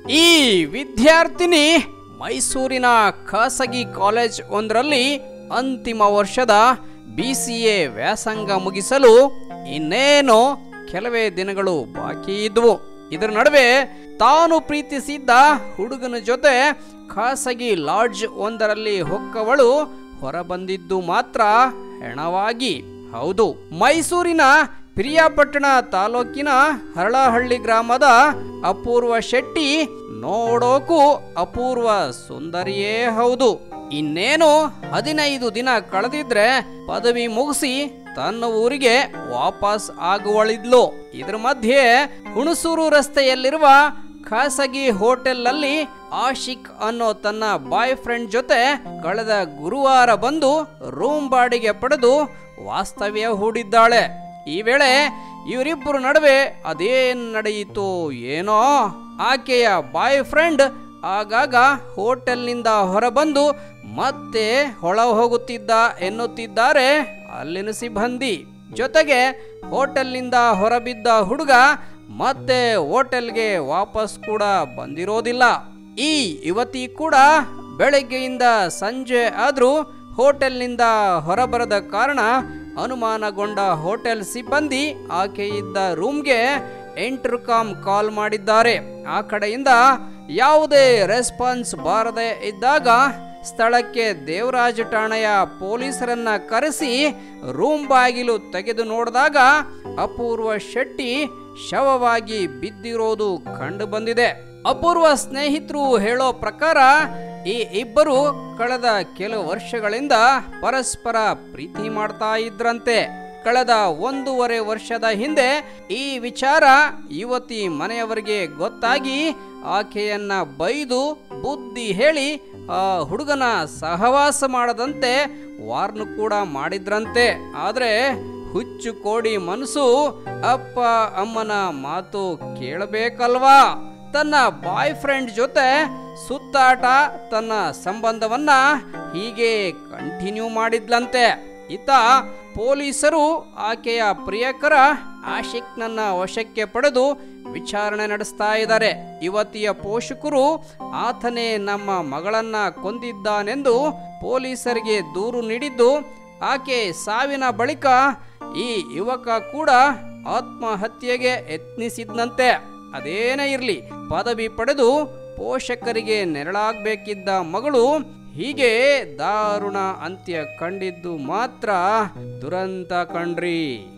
ಈ ವಿದ್ಯಾರ್ಥಿನಿ ಮೈಸೂರಿನ ಖಾಸಗಿ ಕಾಲೇಜ್ ಒಂದರಲ್ಲಿ ಅಂತಿಮ ವರ್ಷದ ಬಿ ಸಿ ಎ ವ್ಯಾಸಂಗ ಮುಗಿಸಲು ಇನ್ನೇನು ಕೆಲವೇ ದಿನಗಳು ಬಾಕಿ ಇದ್ವು ಇದರ ನಡುವೆ ತಾನು ಪ್ರೀತಿಸಿದ್ದ ಹುಡುಗನ ಜೊತೆ ಖಾಸಗಿ ಲಾಡ್ಜ್ ಒಂದರಲ್ಲಿ ಹೊಕ್ಕವಳು ಹೊರಬಂದಿದ್ದು ಮಾತ್ರ ಹೆಣವಾಗಿ ಹೌದು ಮೈಸೂರಿನ ಪಿರಿಯಾಪಟ್ಟಣ ತಾಲೂಕಿನ ಹರಳಹಳ್ಳಿ ಗ್ರಾಮದ ಅಪೂರ್ವ ಶೆಟ್ಟಿ ನೋಡೋಕು ಅಪೂರ್ವ ಸುಂದರಿಯೇ ಹೌದು ಇನ್ನೇನು ಹದಿನೈದು ದಿನ ಕಳೆದಿದ್ರೆ ಪದವಿ ಮುಗಿಸಿ ತನ್ನ ಊರಿಗೆ ವಾಪಸ್ ಆಗುವಳಿದ್ಲು ಇದ್ರ ಮಧ್ಯೆ ಹುಣಸೂರು ರಸ್ತೆಯಲ್ಲಿರುವ ಖಾಸಗಿ ಹೋಟೆಲ್ನಲ್ಲಿ ಆಶಿಕ್ ಅನ್ನೋ ತನ್ನ ಬಾಯ್ ಫ್ರೆಂಡ್ ಜೊತೆ ಕಳೆದ ಗುರುವಾರ ಬಂದು ರೂಮ್ ಬಾಡಿಗೆ ಪಡೆದು ವಾಸ್ತವ್ಯ ಹೂಡಿದ್ದಾಳೆ ಈ ವೇಳೆ ಇವರಿಬ್ಬರು ನಡುವೆ ಅದೇನ್ ನಡೆಯಿತು ಏನೋ ಆಕೆಯ ಬಾಯ್ ಫ್ರೆಂಡ್ ಆಗಾಗ ಹೋಟೆಲ್ನಿಂದ ಹೊರಬಂದು ಮತ್ತೆ ಹೊಳ ಹೋಗುತ್ತಿದ್ದ ಎನ್ನುತ್ತಿದ್ದಾರೆ ಅಲ್ಲಿನ ಸಿಬ್ಬಂದಿ ಜೊತೆಗೆ ಹೋಟೆಲ್ನಿಂದ ಹೊರಬಿದ್ದ ಹುಡುಗ ಮತ್ತೆ ಹೋಟೆಲ್ಗೆ ವಾಪಸ್ ಕೂಡ ಬಂದಿರೋದಿಲ್ಲ ಈ ಯುವತಿ ಕೂಡ ಬೆಳಗ್ಗೆಯಿಂದ ಸಂಜೆ ಆದರೂ ಹೋಟೆಲ್ನಿಂದ ಹೊರಬರದ ಕಾರಣ ಅನುಮಾನಗೊಂಡ ಹೋಟೆಲ್ ಸಿಬ್ಬಂದಿ ಆಕೆ ಇದ್ದ ರೂಮ್ಗೆ ಎಂಟ್ರಕಾಮ್ ಕಾಲ್ ಮಾಡಿದ್ದಾರೆ ಆ ಕಡೆಯಿಂದ ಯಾವುದೇ ರೆಸ್ಪಾನ್ಸ್ ಬಾರದೆ ಇದ್ದಾಗ ಸ್ಥಳಕ್ಕೆ ದೇವರಾಜ ಠಾಣೆಯ ಪೊಲೀಸರನ್ನ ಕರೆಸಿ ರೂಮ್ ಬಾಗಿಲು ತೆಗೆದು ನೋಡಿದಾಗ ಅಪೂರ್ವ ಶೆಟ್ಟಿ ಶವವಾಗಿ ಬಿದ್ದಿರೋದು ಕಂಡು ಬಂದಿದೆ ಅಪೂರ್ವ ಸ್ನೇಹಿತರು ಹೇಳೋ ಪ್ರಕಾರ ಈ ಇಬ್ಬರು ಕಳೆದ ಕೆಲವು ವರ್ಷಗಳಿಂದ ಪರಸ್ಪರ ಪ್ರೀತಿ ಮಾಡ್ತಾ ಇದ್ರಂತೆ ಕಳೆದ ಒಂದೂವರೆ ವರ್ಷದ ಹಿಂದೆ ಈ ವಿಚಾರ ಯುವತಿ ಮನೆಯವರಿಗೆ ಗೊತ್ತಾಗಿ ಆಕೆಯನ್ನ ಬೈದು ಬುದ್ಧಿ ಹೇಳಿ ಆ ಹುಡುಗನ ಸಹವಾಸ ಮಾಡದಂತೆ ವಾರ್ನು ಕೂಡ ಮಾಡಿದ್ರಂತೆ ಆದ್ರೆ ಹುಚ್ಚು ಕೋಡಿ ಮನಸ್ಸು ಅಪ್ಪ ಅಮ್ಮನ ಮಾತು ಕೇಳಬೇಕಲ್ವಾ ತನ್ನ ಬಾಯ್ ಫ್ರೆಂಡ್ ಜೊತೆ ಸುತ್ತಾಟ ತನ್ನ ಸಂಬಂಧವನ್ನ ಹೀಗೆ ಕಂಟಿನ್ಯೂ ಮಾಡಿದ್ಲಂತೆ ಇತ್ತ ಪೊಲೀಸರು ಆಕೆಯ ಪ್ರಿಯಕರ ಆಶಿಕ್ನನ್ನ ವಶಕ್ಕೆ ಪಡೆದು ವಿಚಾರಣೆ ನಡೆಸ್ತಾ ಇದ್ದಾರೆ ಯುವತಿಯ ಪೋಷಕರು ಆತನೇ ನಮ್ಮ ಮಗಳನ್ನ ಕೊಂದಿದ್ದಾನೆಂದು ಪೊಲೀಸರಿಗೆ ದೂರು ನೀಡಿದ್ದು ಆಕೆ ಸಾವಿನ ಬಳಿಕ ಈ ಯುವಕ ಕೂಡ ಆತ್ಮಹತ್ಯೆಗೆ ಯತ್ನಿಸಿದ್ನಂತೆ ಅದೇನೇ ಇರಲಿ ಪದವಿ ಪಡೆದು ಪೋಷಕರಿಗೆ ನೆರಳಾಗಬೇಕಿದ್ದ ಮಗಳು ಹೀಗೆ ದಾರುಣ ಅಂತ್ಯ ಕಂಡಿದ್ದು ಮಾತ್ರ ದುರಂತ ಕಣ್ರಿ